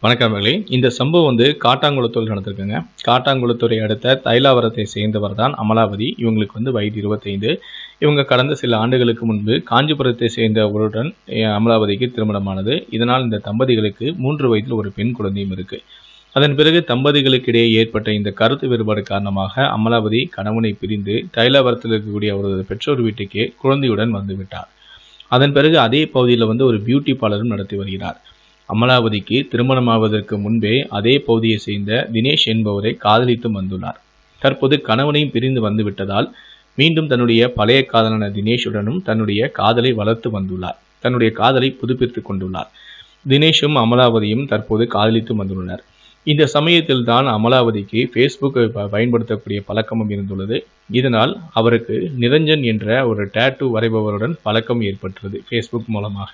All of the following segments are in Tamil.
வணக்கம் மகளே இந்த சம்பவம் வந்து காட்டாங்குளத்தூர் நடந்திருக்குங்க காட்டாங்குளத்தூரை அடுத்த தைலாவரத்தை சேர்ந்தவர் தான் அமலாவதி இவங்களுக்கு வந்து வயது இருபத்தைந்து இவங்க கடந்த சில ஆண்டுகளுக்கு முன்பு காஞ்சிபுரத்தை சேர்ந்த ஒருவருடன் அஹ், அமலாவதிக்கு திருமணமானது இதனால் இந்த தம்பதிகளுக்கு மூன்று வயதில் ஒரு பெண் குழந்தையும் இருக்கு அதன் பிறகு தம்பதிகளுக்கிடையே ஏற்பட்ட இந்த கருத்து வேறுபாடு காரணமாக அமலாவதி கணவனை பிரிந்து தைலாவரத்தில் இருக்கக்கூடிய அவரது பெற்றோர் வீட்டுக்கே குழந்தையுடன் வந்து விட்டார் அதன் பிறகு அதே பகுதியில் வந்து ஒரு பியூட்டி பார்லரும் நடத்தி வருகிறார் அமலாவதிக்கு திருமணமாவதற்கு முன்பே அதே பகுதியை சேர்ந்த தினேஷ் என்பவரை காதலித்து வந்துள்ளார் தற்போது கணவனையும் பிரிந்து வந்து விட்டதால் மீண்டும் தன்னுடைய பழைய காதலன தினேஷுடனும் தன்னுடைய காதலை வளர்த்து வந்துள்ளார் தன்னுடைய காதலை புதுப்பித்துக் கொண்டுள்ளார் தினேஷும் அமலாவதியும் தற்போது காதலித்து வந்துள்ளனர் இந்த சமயத்தில் தான் அமலாவதிக்கு ஃபேஸ்புக் பயன்படுத்தக்கூடிய பழக்கமும் இருந்துள்ளது இதனால் அவருக்கு நிரஞ்சன் என்ற ஒரு டேட்டு வரைபவருடன் பழக்கம் ஏற்பட்டது ஃபேஸ்புக் மூலமாக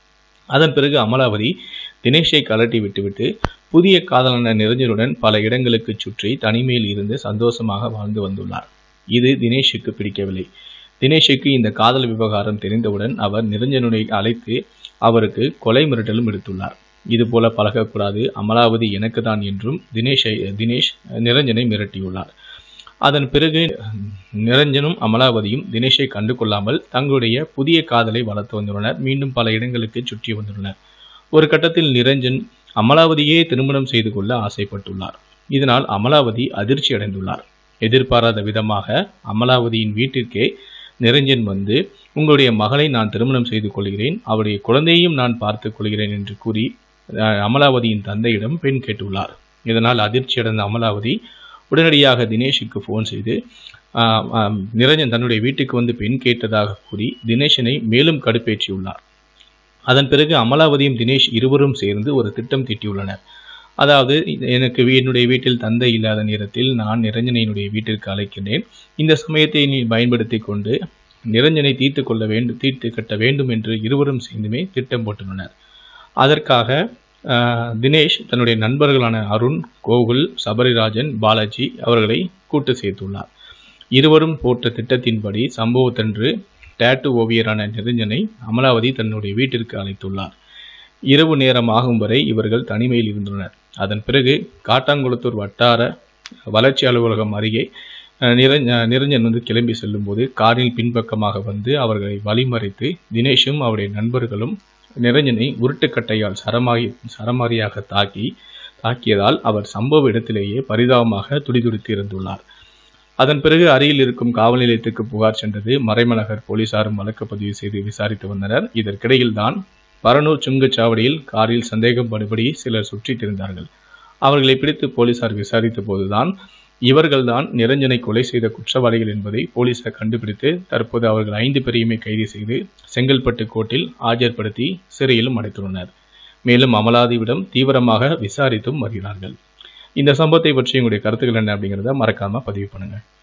அதன் பிறகு அமலாவதி தினேஷை கலட்டி விட்டுவிட்டு புதிய காதலன நிரஞ்சனுடன் பல இடங்களுக்கு சுற்றி தனிமையில் இருந்து சந்தோஷமாக வாழ்ந்து வந்துள்ளார் இது தினேஷுக்கு பிடிக்கவில்லை தினேஷுக்கு இந்த காதல் விவகாரம் தெரிந்தவுடன் அவர் நிரஞ்சனுனை அழைத்து அவருக்கு கொலை மிரட்டலும் எடுத்துள்ளார் இது போல பழகக்கூடாது அமலாவதி எனக்கு தான் என்றும் தினேஷை தினேஷ் நிரஞ்சனை மிரட்டியுள்ளார் அதன் பிறகு நிரஞ்சனும் அமலாவதியும் தினேஷை கண்டு கொள்ளாமல் தங்களுடைய புதிய காதலை வளர்த்து வந்துள்ளனர் மீண்டும் பல இடங்களுக்கு சுற்றி வந்துள்ளனர் ஒரு கட்டத்தில் நிரஞ்சன் அமலாவதியே திருமணம் செய்து கொள்ள ஆசைப்பட்டுள்ளார் இதனால் அமலாவதி அதிர்ச்சி அடைந்துள்ளார் எதிர்பாராத விதமாக அமலாவதியின் வீட்டிற்கே நிரஞ்சன் வந்து உங்களுடைய மகளை நான் திருமணம் செய்து கொள்கிறேன் அவருடைய குழந்தையையும் நான் பார்த்துக் கொள்கிறேன் என்று கூறி அஹ், அமலாவதியின் தந்தையிடம் பெண் கேட்டுள்ளார் இதனால் அதிர்ச்சி அடைந்த அமலாவதி உடனடியாக தினேஷுக்கு ஃபோன் செய்து ஆஹ், ஆஹ், நிரஞ்சன் தன்னுடைய வீட்டுக்கு வந்து பெண் கேட்டதாக கூறி தினேஷனை மேலும் கடுப்பேற்றியுள்ளார் அதன் பிறகு அமலாவதியும் தினேஷ் இருவரும் சேர்ந்து ஒரு திட்டம் தீட்டியுள்ளனர் அதாவது எனக்கு வீ- என்னுடைய வீட்டில் தந்தை இல்லாத நேரத்தில் நான் நிரஞ்சனை என்னுடைய வீட்டிற்கு அழைக்கின்றேன் இந்த சமயத்தை நீ பயன்படுத்தி கொண்டு நிரஞ்சனை தீர்த்து கொள்ள வேண்டும் தீர்த்து கட்ட வேண்டும் என்று இருவரும் சேர்ந்துமே திட்டம் போட்டுள்ளனர் அதற்காக ஆஹ், தினேஷ் தன்னுடைய நண்பர்களான அருண் கோகுல் சபரிராஜன் பாலாஜி அவர்களை கூட்டு சேர்த்துள்ளார் இருவரும் போட்ட திட்டத்தின்படி சம்பவத்தன்று டேட்டு ஓவியரான நிரஞ்சனை அமலாவதி தன்னுடைய வீட்டிற்கு அழைத்துள்ளார் இரவு நேரம் ஆகும் வரை இவர்கள் தனிமையில் இருந்துள்ளனர் அதன் பிறகு காட்டாங்குளத்தூர் வட்டார வளர்ச்சி அலுவலகம் அருகே அஹ், நிரஞ் அஹ், நிரஞ்சன் வந்து கிளம்பி செல்லும்போது காரில் பின்பக்கமாக வந்து அவர்களை வழிமறைத்து தினேஷும் அவருடைய நண்பர்களும் நிரஞ்சனை உருட்டுக்கட்டையால் சரமாகி சரமாரியாக தாக்கி தாக்கியதால் அவர் சம்பவ இடத்திலேயே பரிதாபமாக துடிதுடித்து இருந்துள்ளார் அதன் பிறகு அருகில் இருக்கும் காவல் நிலையத்துக்கு புகார் சென்றது மறைமலகர் போலீசாரும் வழக்கு பதிவு செய்து விசாரித்து வந்தனர் இதற்கிடையில்தான் பரனூர் சுங்கச்சாவடியில் காரில் சந்தேகப்படுபடி சிலர் சுற்றித் திரிந்தார்கள் அவர்களை பிடித்து போலீசார் விசாரித்த போதுதான் இவர்கள்தான் நிரஞ்சனை கொலை செய்த குற்றவாளிகள் என்பதை போலீசார் கண்டுபிடித்து தற்போது அவர்கள் ஐந்து பேரையுமே கைது செய்து செங்கல்பட்டு கோர்ட்டில் ஆஜர்படுத்தி சிறையிலும் அடைத்துள்ளனர் மேலும் அமலாதிவிடம் தீவிரமாக விசாரித்தும் வருகிறார்கள் இந்த சம்பவத்தை பற்றி உங்களுடைய கருத்துக்கள் என்ன அப்படிங்கிறத மறக்காம பதிவு பண்ணுங்க